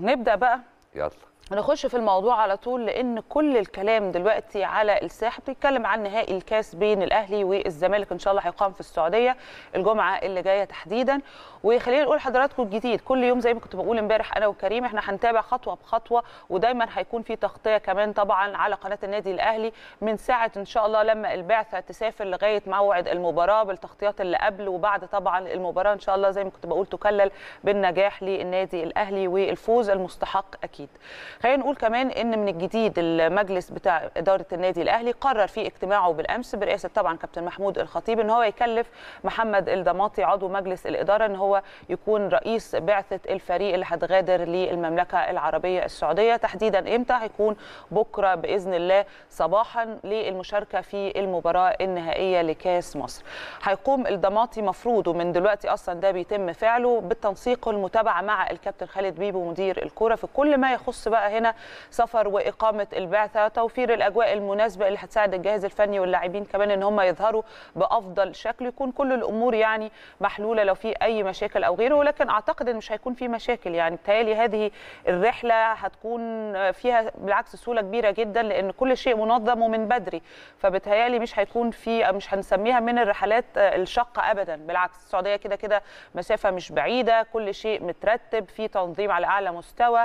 نبدا بقى يلا نخش في الموضوع على طول لان كل الكلام دلوقتي على الساحه بيتكلم عن نهائي الكاس بين الاهلي والزمالك ان شاء الله هيقام في السعوديه الجمعه اللي جايه تحديدا وخلينا نقول لحضراتكم الجديد كل يوم زي ما كنت بقول امبارح انا وكريم احنا هنتابع خطوه بخطوه ودايما هيكون في تغطيه كمان طبعا على قناه النادي الاهلي من ساعه ان شاء الله لما البعثه تسافر لغايه موعد المباراه بالتغطيات اللي قبل وبعد طبعا المباراه ان شاء الله زي ما كنت بقول تكلل بالنجاح للنادي الاهلي والفوز المستحق اكيد خلينا نقول كمان ان من الجديد المجلس بتاع اداره النادي الاهلي قرر في اجتماعه بالامس برئاسه طبعا كابتن محمود الخطيب ان هو يكلف محمد الضماطي عضو مجلس الاداره ان هو يكون رئيس بعثه الفريق اللي هتغادر للمملكه العربيه السعوديه تحديدا امتى هيكون بكره باذن الله صباحا للمشاركه في المباراه النهائيه لكاس مصر هيقوم الضماطي مفروض ومن دلوقتي اصلا ده بيتم فعله بالتنسيق والمتابعه مع الكابتن خالد بيبو مدير الكره في كل ما يخص بقى هنا سفر واقامه البعثه توفير الاجواء المناسبه اللي هتساعد الجهاز الفني واللاعبين كمان ان هم يظهروا بافضل شكل يكون كل الامور يعني محلوله لو في اي مشاكل او غيره ولكن اعتقد ان مش هيكون في مشاكل يعني بتهيألي هذه الرحله هتكون فيها بالعكس سهوله كبيره جدا لان كل شيء منظم ومن بدري فبتهيألي مش هيكون في مش هنسميها من الرحلات الشاقه ابدا بالعكس السعوديه كده كده مسافه مش بعيده كل شيء مترتب في تنظيم على اعلى مستوى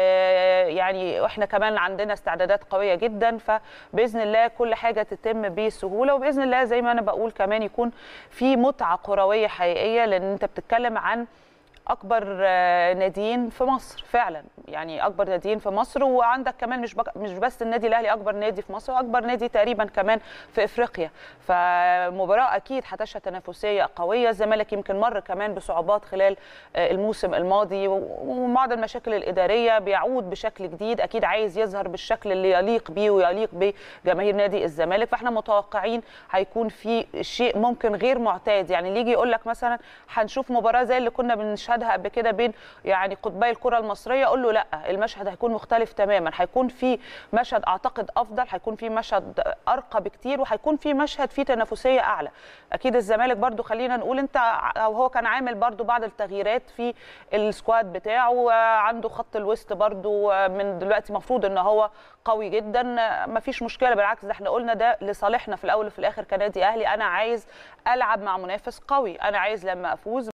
يعني واحنا كمان عندنا استعدادات قويه جدا فباذن الله كل حاجه تتم بسهوله وباذن الله زي ما انا بقول كمان يكون في متعه كرويه حقيقيه لان انت بتتكلم عن اكبر ناديين في مصر فعلا يعني اكبر ناديين في مصر وعندك كمان مش بك مش بس النادي الاهلي اكبر نادي في مصر واكبر نادي تقريبا كمان في افريقيا فمباراه اكيد هتشهد تنافسيه قويه الزمالك يمكن مر كمان بصعوبات خلال الموسم الماضي وبعض المشاكل الاداريه بيعود بشكل جديد اكيد عايز يظهر بالشكل اللي يليق بيه ويليق بجماهير نادي الزمالك فاحنا متوقعين هيكون في شيء ممكن غير معتاد يعني اللي يجي يقول لك مثلا هنشوف مباراه زي اللي كنا بنشهد مشهدها قبل كده بين يعني قطبي الكره المصريه اقول له لا المشهد هيكون مختلف تماما هيكون في مشهد اعتقد افضل هيكون في مشهد ارقى بكتير وهيكون في مشهد فيه تنافسيه اعلى اكيد الزمالك برضو خلينا نقول انت او هو كان عامل برضو بعض التغييرات في السكواد بتاعه عنده خط الوسط برضو من دلوقتي مفروض ان هو قوي جدا ما فيش مشكله بالعكس ده احنا قلنا ده لصالحنا في الاول وفي الاخر كنادي اهلي انا عايز العب مع منافس قوي انا عايز لما افوز